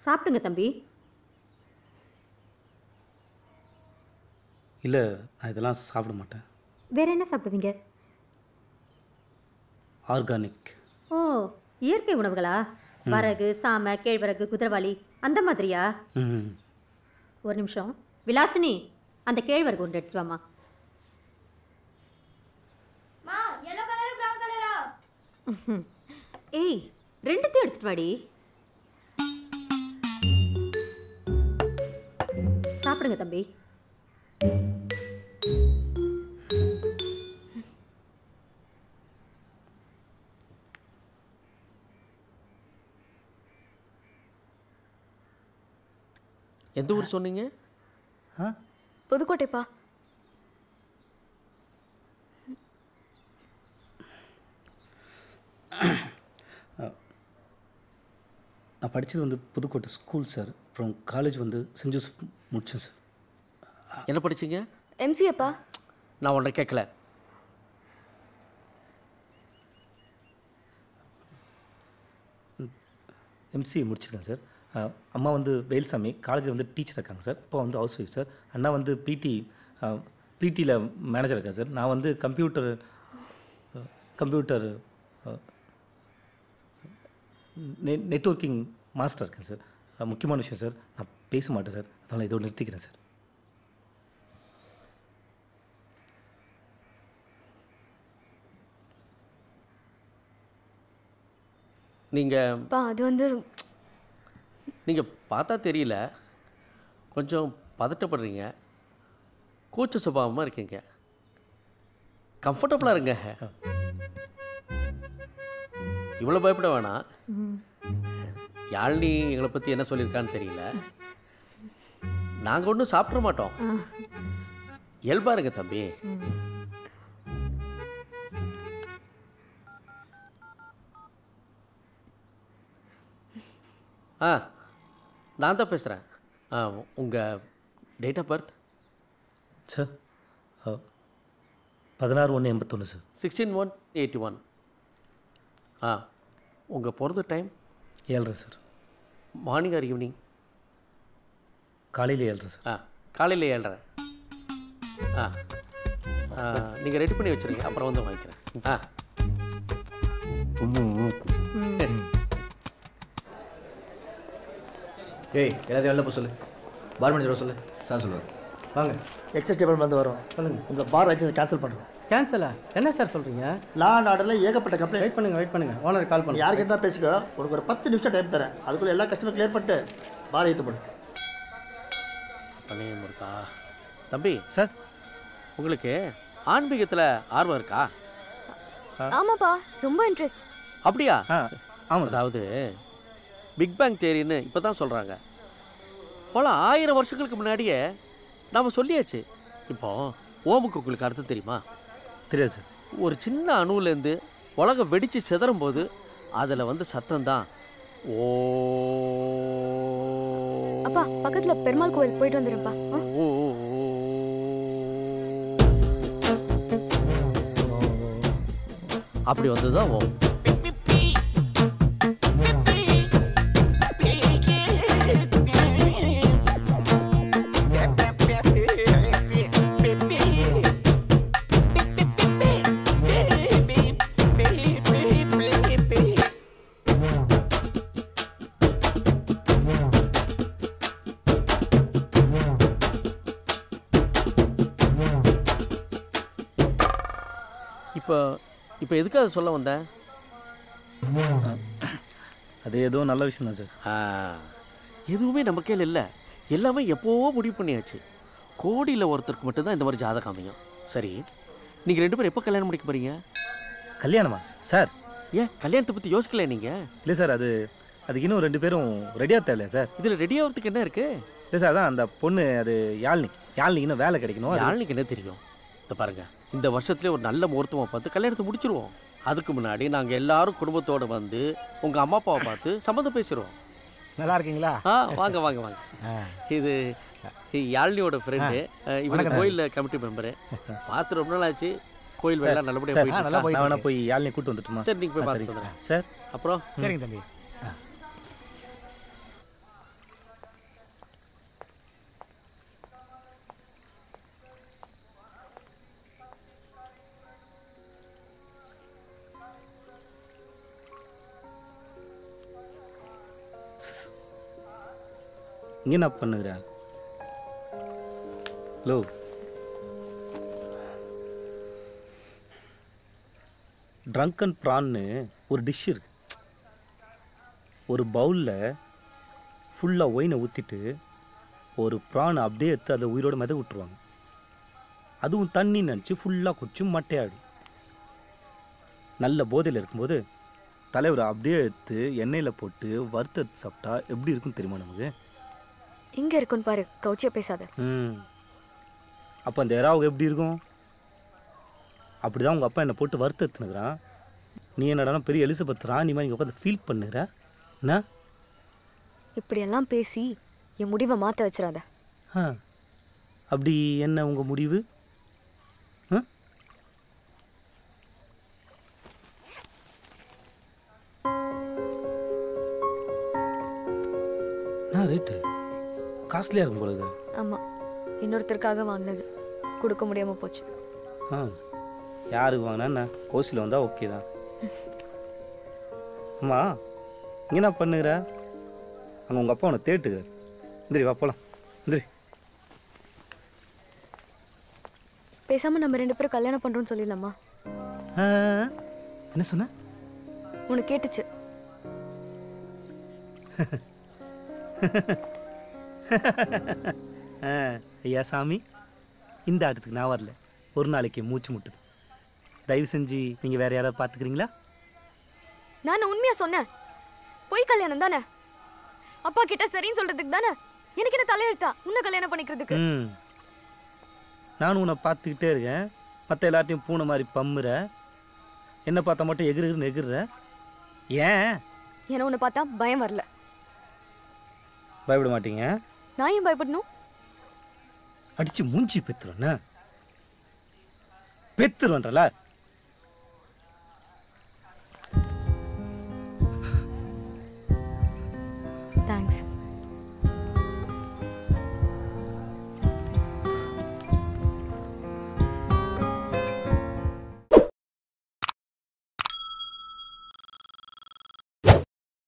சாப்பிடுங்க தம்பி இல்லை நான் இதெல்லாம் சாப்பிட மாட்டேன் வேற என்ன சாப்பிடுவீங்க ஆர்கானிக் ஓ இயற்கை உணவுகளா வரகு சாமை கேழ்வரகு குதிரவாளி அந்த மாதிரியா ம் ஒரு நிமிஷம் விலாசினி அந்த கேழ்வரகு ஒன்று எடுத்துட்டு வாமா மா yellow கலர் பிரவுன் கலரா ஏய் ரெண்டுத்தையும் எடுத்துட்டு வாடி சாப்பிடுங்க தம்பி எந்த ஊர் சொன்னீங்க ஆ புதுக்கோட்டைப்பா நான் படித்தது வந்து புதுக்கோட்டை ஸ்கூல் சார் அப்புறம் காலேஜ் வந்து சென்ட் ஜோசப் முடித்தேன் சார் என்ன படிச்சீங்க எம்சிஏப்பா நான் உன்னை கேட்கல எம்சிஏ முடிச்சிருக்கேன் சார் அஹ், அம்மா வந்து வேல்சாமி காலேஜில் வந்து டீச்சர் இருக்காங்க சார் அப்பா வந்து ஹவுஸ் ஒய்ஃப் சார் அண்ணா வந்து பிடி பிடியில் மேனேஜர் இருக்கேன் சார் நான் வந்து கம்ப்யூட்டர் கம்ப்யூட்டர் நெட்ஒர்க்கிங் மாஸ்டர் இருக்கேன் சார் அஹ், முக்கியமான விஷயம் சார் நான் பேச மாட்டேன் சார் அதனால் இதோடு நிறுத்திக்கிறேன் சார் நீங்கள் பா அது வந்து நீங்கள் பார்த்தா தெரியல கொஞ்சம் பதட்டப்படுறீங்க கூச்ச சுபாவமாக இருக்கீங்க கம்ஃபர்டபுளாக இருங்க இவ்வளோ பயப்பட வேணாம் யாழினி எங்களை பற்றி என்ன சொல்லியிருக்கான்னு தெரியல நாங்கள் ஒன்றும் சாப்பிட மாட்டோம் இயல்பா இருங்க தம்பி ஆ நான் தான் பேசுகிறேன் ஆ உங்கள் டேட் ஆஃப் பர்த் சார் அஹ், பதினாறு ஒன்று எண்பத்தொன்று sir sixteen one eighty one ஆ உங்கள் பிறந்த டைம் ஏழ்ரை சார் மார்னிங் ஆர் ஈவினிங் காலையில் ஏழ்ரை சார் ஆ காலையில் ஏழ்ரை ஆ நீங்கள் ரெடி பண்ணி வச்சுருங்க அப்புறம் வந்து வாங்கிக்கிறேன் ஆ ஏய் எல்லாத்தையும் வெளில போக சொல்லு பார் மேனேஜர் சொல்லு சார் சொல்லுவார் வாங்க எக்ஸஸ் டிபார்ட்மெண்ட் வந்து வரும் சொல்லுங்க உங்கள் பார் லைசன்ஸ் கேன்சல் பண்ணுறோம் கேன்சலா என்ன சார் சொல்கிறீங்க லா அண்ட் ஆர்டரில் ஏகப்பட்ட கம்ப்ளைண்ட் வெயிட் பண்ணுங்க வெயிட் பண்ணுங்க ஓனர் கால் நீ பண்ணுங்க யார்கிட்ட பேசிக்கோ உனக்கு ஒரு பத்து நிமிஷம் டைம் தரேன் அதுக்குள்ளே எல்லா கஸ்டமர் கிளியர் பண்ணிட்டு பார் ஏற்று போடு பணையம் இருக்கா தம்பி சார் உங்களுக்கு ஆன்மீகத்தில் ஆர்வம் இருக்கா ஆமாப்பா ரொம்ப இன்ட்ரெஸ்ட் அப்படியா ஆ ஆமாம் சார் அதாவது பிக் பேங் தேரின்னு இப்போ தான் சொல்கிறாங்க பல ஆயிரம் வருஷங்களுக்கு முன்னாடியே நாம் சொல்லியாச்சு இப்போ ஓமுக்கு உங்களுக்கு அர்த்தம் தெரியுமா தெரியாது சார் ஒரு சின்ன அணுவிலேருந்து உலகம் வெடித்து சிதறும் போது அதில் வந்து சத்தம் தான் ஓ அப்பா பக்கத்துல பெருமாள் கோவில் போயிட்டு வந்துடுறேன்ப்பா ஆ? அப்படி வந்தது தான் ஓம் இப்போ இப்போ எதுக்கு அதை சொல்ல வந்தேன் அது ஏதோ நல்ல விஷயம் தான் சார் ஆ, எதுவுமே நம்ம கையில் இல்லை எல்லாமே எப்போவோ முடிவு பண்ணியாச்சு கோடியில் ஒருத்தருக்கு மட்டும்தான் இந்த மாதிரி ஜாதகம் அமையும் சரி நீங்கள் ரெண்டு பேரும் எப்போ கல்யாணம் முடிக்க போகிறீங்க கல்யாணமா சார் ஏன் கல்யாணத்தை பற்றி யோசிக்கல நீங்கள் இல்லை சார் அது அதுக்கு இன்னும் ரெண்டு பேரும் ரெடியாக தேவையில்லையா சார் இதில் ரெடி ஆகிறதுக்கு என்ன இருக்குது இல்லை சார் அதான் அந்த பொண்ணு அது யாழ்னி யாழ்னிக்கு இன்னும் வேலை கிடைக்கணும் அது யாழ்னிக்கு என்ன தெரியும் இந்த பாருங்க இந்த வருஷத்துலேயே ஒரு நல்ல முகூர்த்தமாக பார்த்து கல்யாணத்தை முடிச்சிருவோம் அதுக்கு முன்னாடி நாங்கள் எல்லாரும் குடும்பத்தோடு வந்து உங்கள் அம்மா அப்பாவை பார்த்து சம்மந்தம் பேசிடுவோம் நல்லா இருக்கீங்களா ஆ வாங்க வாங்க வாங்க இது இது யாழ்னியோட ஃப்ரெண்டு இவங்க கோயிலில் கமிட்டி மெம்பரு பார்த்து ரொம்ப நாள் ஆச்சு கோயில் வேலை நல்லபடியாக சார் போயிட்டு நல்லா இருக்கா? போயிட்டு நான் வேணா போய் யாழ்னி கூட்டு வந்துட்டுமா சரி, நீங்க போய் ஆ, பார்த்துட்டு சரிங்க வந்துடுங்க. சார் சார் அப்புறம் சரிங்க தம்பி இங்கே என்ன பண்ணுகிற ஹலோ ட்ரங்கன் ப்ரான்னு ஒரு டிஷ் இருக்கு ஒரு பவுலில் ஃபுல்லாக ஒயினை ஊற்றிட்டு ஒரு ப்ரானை அப்படியே எடுத்து அதை உயிரோட மித விட்டுருவாங்க அதுவும் தண்ணி நினச்சி ஃபுல்லாக குடிச்சு மட்டையாடும் நல்ல போதையில் இருக்கும்போது தலைவரை அப்படியே எடுத்து எண்ணெயில் போட்டு வறுத்து எடுத்து சாப்பிட்டா எப்படி இருக்கும் தெரியுமா நமக்கு எங்க இருக்குன்னு பாரு கவுச்சியா பேசாத ம் அப்போ அந்த எறாவுக்கு எப்படி இருக்கும் அப்படி தான் உங்கள் அப்பா என்னை போட்டு வறுத்து எடுத்துனுக்குறான் நீ என்னடா பெரிய எலிசபெத் ராணி மாதிரி இங்கே உட்காந்து ஃபீல் பண்ணுற என்ன இப்படியெல்லாம் பேசி என் முடிவை மாத்த வச்சிடாத ஆ அப்படி என்ன உங்கள் முடிவு ஆ என்ன ரேட்டு காஸ்ட்லியாக இருக்கும் போல இது ஆமா இன்னொருத்தருக்காக வாங்கினது கொடுக்க முடியாம போச்சு ஆ யாருக்கு வாங்கினா என்ன கோசியில் வந்தால் ஓகே தான் அம்மா இங்கே என்ன பண்ணுகிற அங்கே உங்கள் அப்பா உன்னை தேட்டுகிறார் இந்திரி வா போகலாம் இந்திரி பேசாம நம்ம ரெண்டு பேரும் கல்யாணம் பண்றோம்னு சொல்லிடலாமா ஆ, என்ன சொன்ன உனக்கு கேட்டுச்சு ஆ, ஐயா சாமி இந்த ஆட்டத்துக்கு நான் வரல ஒரு நாளைக்கு மூச்சு முட்டுது தயவு செஞ்சு நீங்கள் வேறு யாராவது பார்த்துக்கிறீங்களா நான் உண்மையா சொன்னேன் பொய் கல்யாணம் தானே அப்பா கிட்ட சரின்னு சொல்றதுக்கு தானே எனக்கு என்ன தலையெழுத்தா உன்னை கல்யாணம் பண்ணிக்கிறதுக்கு ம் நானும் உன்னை பார்த்துக்கிட்டே இருக்கேன் மற்ற எல்லாத்தையும் பூனை மாதிரி பம்முற என்ன பார்த்தா மட்டும் எகிறு எகிறுன்னு எகிறுற ஏன் ஏன்னா உன்னை பார்த்தா பயம் வரல பயப்பட மாட்டீங்க நான் ஏன் பயப்படணும் அடிச்சு மூஞ்சி பெத்துருண்ணா பெத்துருன்றல